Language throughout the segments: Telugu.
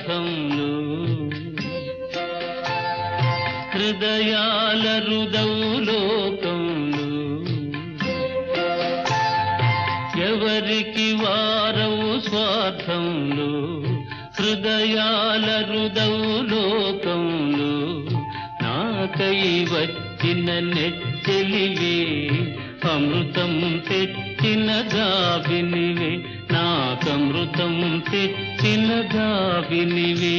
స్వార్థంలో హృదయాల రుదవు లోకంలో ఎవరికి వారవు స్వార్థంలో హృదయాల రుదవు లోకంలో నాకై వచ్చిన నెచ్చెలివే అమృతం తెచ్చిన గావినివే నాకమృతం తెచ్చిన గావినివే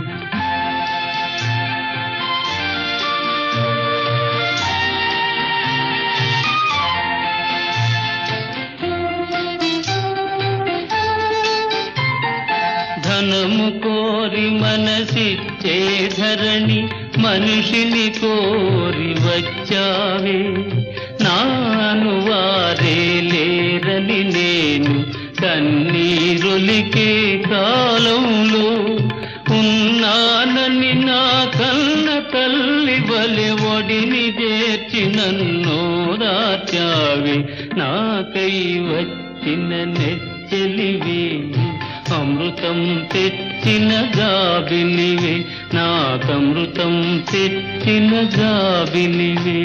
ధనము కోరి మనసిచ్చే ధరణి మనిషిని కోరి వచ్చావే నాను వారే లేరని నేను కన్నీరులికే కాలంలో ఉన్నానని నా కన్న తల్లి వలె ఒడిని చేర్చి నన్ను దాచావి నాకై వచ్చిన నెచ్చెలివే అమృతం తెచ్చిన గాబిలివే నాకమృతం తెచ్చిన గాబిలివే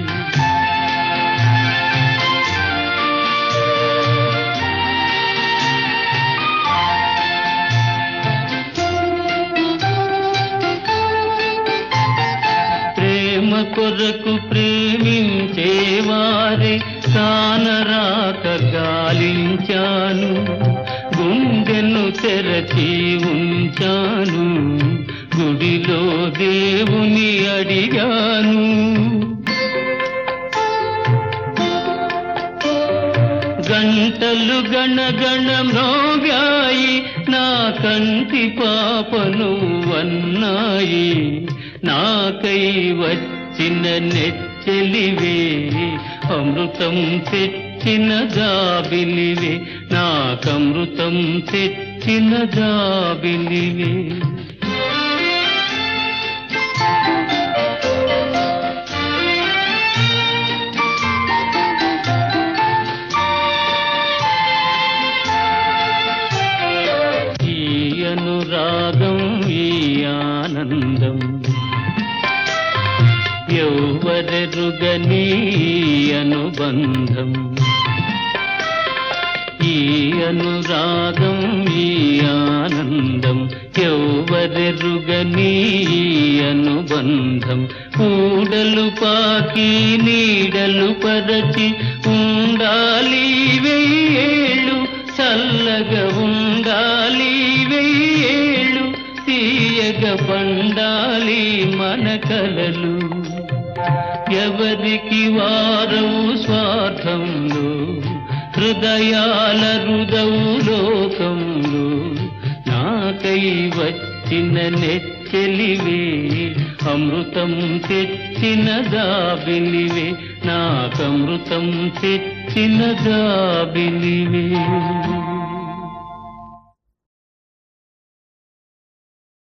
ప్రేమ కొరకు ప్రేమించేవారే కానరాక గాలించాను గుండెను తెరచి ఉంచాను గుడిలో దేవుని అడిగాను గంటలు గణగణ మ్రోగాయి నా కంటి పాపను అన్నాయి నాకై వచ్చిన నెచ్చెలివే అమృతం తెచ్చిన జాబిలివే నాకమృతం తెచ్చిన జాబిలివే ఈ అనురాగం ఈ ఆనందం ఎవ్వరెరుగని ఈ అనుబంధం ఈ అనురాగం ఈ ఆనందం ఎవ్వరెరుగని ఈ అనుబంధం ఊడలు పాకి నీడలు పరచి ఉండాలి వెయ్యేళ్ళు చల్లగా ఉండాలి వెయ్యేళ్ళు తీయగ పండాలి మన కలలు ఎవరికి వారవు స్వార్థంలో హృదయాల రుదవు లోకంలో నాకై వచ్చిన నెచ్చెలివే అమృతం తెచ్చిన దాబిలివే నాకమృతం తెచ్చిన దాబిలివే